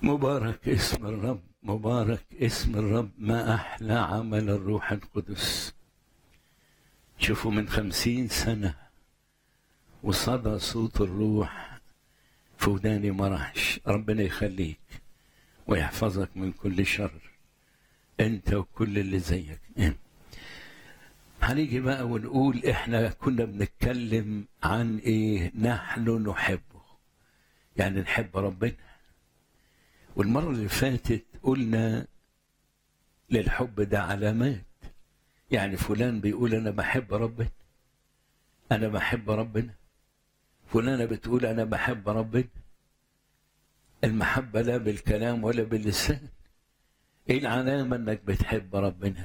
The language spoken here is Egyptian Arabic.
مبارك اسم الرب مبارك اسم الرب ما أحلى عمل الروح القدس شوفوا من خمسين سنة وصدى صوت الروح في وداني مرعش ربنا يخليك ويحفظك من كل شر انت وكل اللي زيك هنيجي بقى ونقول احنا كنا بنتكلم عن ايه نحن نحبه يعني نحب ربنا والمرة اللي فاتت قلنا للحب ده علامات يعني فلان بيقول أنا بحب ربنا أنا بحب ربنا فلانة بتقول أنا بحب ربنا المحبة لا بالكلام ولا باللسان إيه العلامة إنك بتحب ربنا